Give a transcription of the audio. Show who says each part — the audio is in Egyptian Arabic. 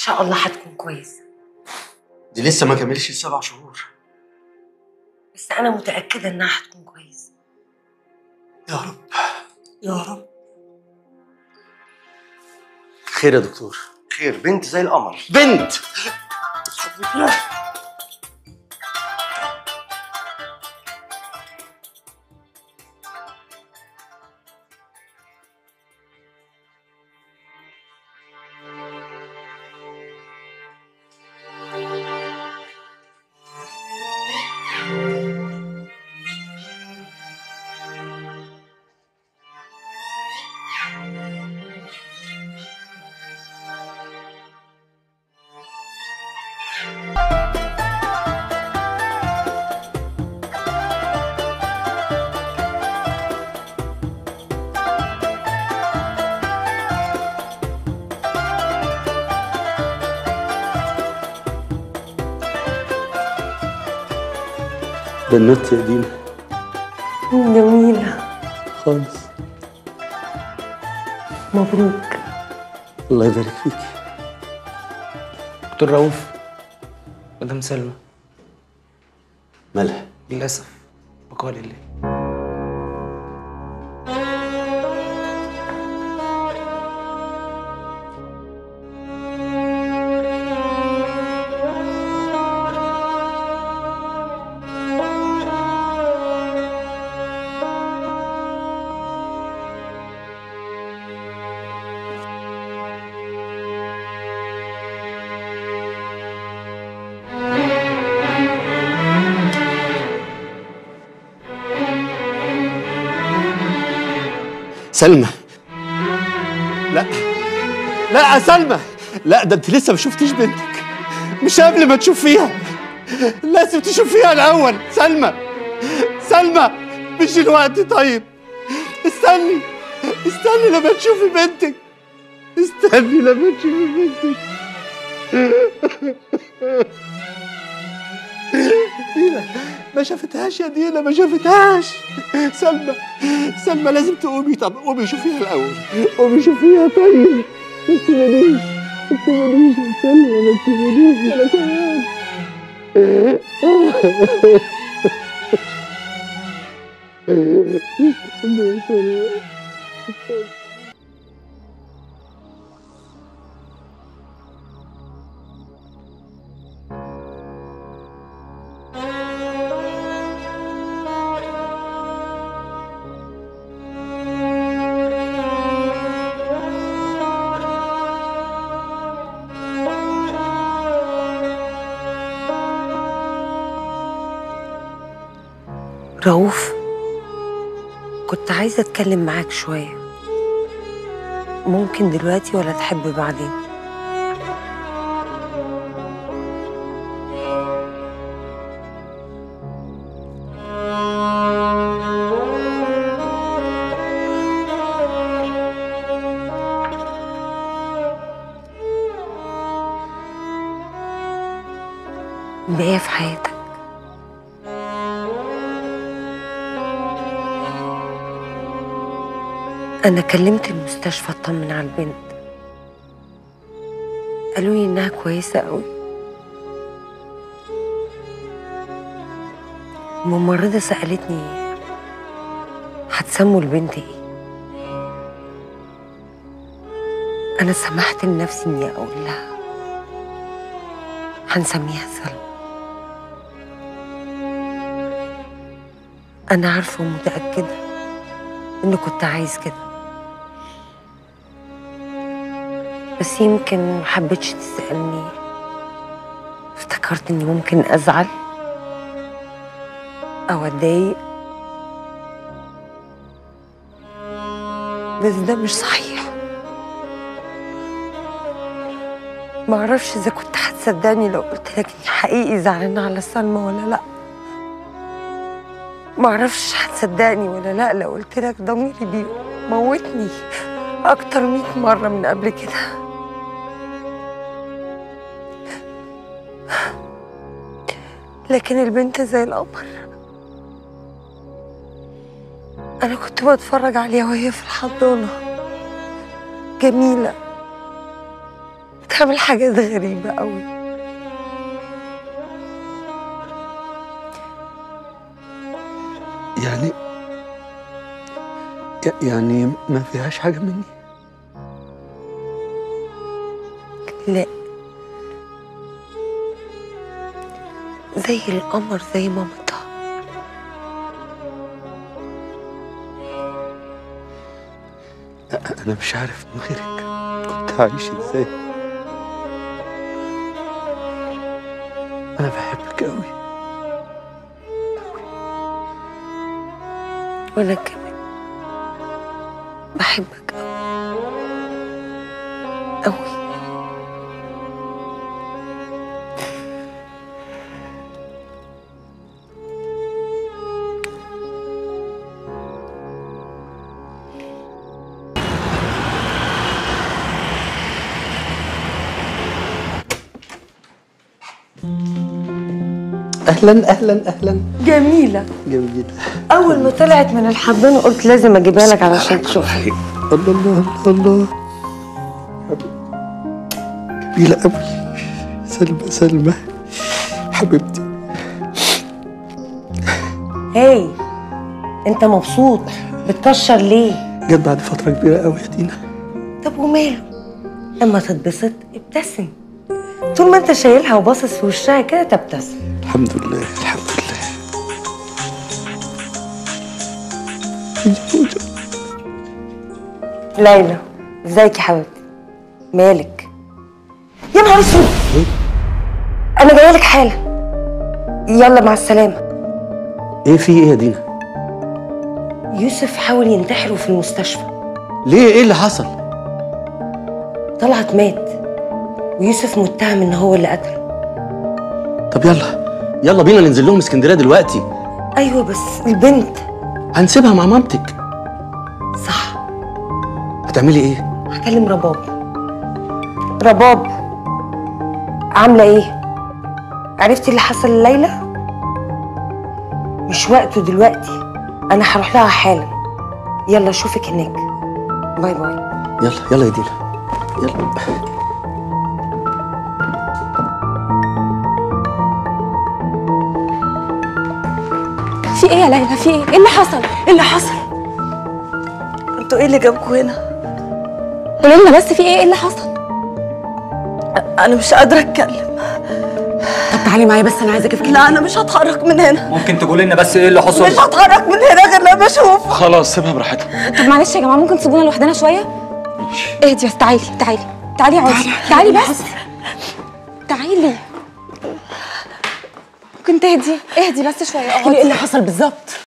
Speaker 1: شاء الله هتكون كويسة
Speaker 2: دي لسه ما كملش السبع شهور
Speaker 1: بس أنا متأكدة إنها هتكون كويسة
Speaker 2: يا رب يا رب خير يا دكتور
Speaker 3: خير بنت زي القمر
Speaker 2: بنت بنوت يا دينا
Speaker 1: جميلة
Speaker 2: خالص
Speaker 1: مبروك
Speaker 2: الله يبارك فيك
Speaker 4: دكتور رؤوف مدام سلمى
Speaker 2: مالها
Speaker 4: للأسف بقاء لله
Speaker 2: سلمى لا لا يا سلمى لا ده انت لسه ما شفتيش بنتك مش قبل ما تشوفيها لازم تشوفيها الاول سلمى سلمى مش دلوقتي طيب استني استني لما تشوفي بنتك استني لما تشوفي بنتك دينا ما شافتهاش يا دينا ما شافتهاش سلمى سلمى لازم تقومي طب قومي شوفيها الاول قومي شوفيها طيب ما تسيبنيش ما تسيبنيش يا سلمى ما تسيبنيش انا كمان يا سلمى
Speaker 1: رؤوف كنت عايزة أتكلم معاك شوية ممكن دلوقتي ولا تحب بعدين بإيه في حياتك أنا كلمت المستشفى أطمن على البنت قالوا لي إنها كويسة أوي الممرضة سألتني هتسموا البنت إيه أنا سمحت لنفسي إني أقول لها هنسميها سلمى أنا عارفة ومتأكدة إني كنت عايز كده بس يمكن محبتش تسألني افتكرت إني ممكن أزعل أو أتضايق بس ده مش صحيح معرفش إذا كنت هتصدقني لو قلت لك إني حقيقي زعلانة على سلمى ولا لأ معرفش هتصدقني ولا لأ لو قلت لك ضميري بيموتني أكتر مئة مرة من قبل كده لكن البنت زي القمر أنا كنت بتفرج عليها وهي في الحضانة جميلة بتعمل حاجات غريبة قوي
Speaker 2: يعني ي- يعني ما فيهاش حاجة مني
Speaker 1: لا زي القمر زي مامتها
Speaker 2: أنا مش عارف من غيرك كنت عايش إزاي أنا بحبك أوي
Speaker 1: وانا كمان بحبك قوي قوي
Speaker 2: أهلا أهلا أهلا
Speaker 1: جميلة
Speaker 2: جميل
Speaker 1: أول ما طلعت من الحضانة قلت لازم أجيبها لك علشان تشوفها
Speaker 2: الله الله الله جميلة أوي سلمى سلمى حبيبتي
Speaker 1: هاي أنت مبسوط بتكشر ليه؟
Speaker 2: جت بعد فترة كبيرة أوي يا دينا
Speaker 1: طب وماله؟ لما تتبسط ابتسم طول ما أنت شايلها وباصص في وشها كده تبتسم
Speaker 2: الحمد لله الحمد لله
Speaker 1: ليلى ازيك يا حبيبتي مالك يا نهار اسود انا جايه لك حالا يلا مع السلامه
Speaker 2: إيه في إيه يا دينا؟
Speaker 1: يوسف حاول ينتحر في المستشفى
Speaker 2: ليه إيه اللي حصل؟
Speaker 1: طلعت مات ويوسف متهم ان هو اللي قتله
Speaker 2: طب يلا يلا بينا ننزل لهم اسكندرية دلوقتي
Speaker 1: ايوه بس البنت
Speaker 2: هنسيبها مع مامتك
Speaker 1: صح
Speaker 2: هتعملي إيه؟
Speaker 1: هكلم رباب رباب عامله ايه عرفتي اللي حصل لليلى مش وقته دلوقتي انا هروح لها حالا يلا اشوفك هناك باي باي
Speaker 2: يلا يلا يا دينا يلا
Speaker 3: في ايه يا ليلى في ايه؟ ايه اللي حصل؟
Speaker 1: ايه اللي حصل انتوا ايه اللي جابكوا هنا
Speaker 3: قولي لنا بس في ايه؟ ايه اللي حصل؟
Speaker 1: انا مش قادره اتكلم
Speaker 3: طب تعالي معايا بس انا عايزاكي في
Speaker 1: لا انا مش هتحرك من هنا
Speaker 5: ممكن تقول لنا بس ايه اللي حصل
Speaker 1: مش هتحرك من هنا غير لما اشوف
Speaker 5: خلاص سيبها براحتها
Speaker 3: طب معلش يا جماعه ممكن تسيبونا لوحدنا شويه؟ اهدي بس تعالي تعالي تعالي اقعدي تعالي بس تعالي ممكن تهدي اهدي بس شويه اقعدي
Speaker 1: ايه اللي حصل بالظبط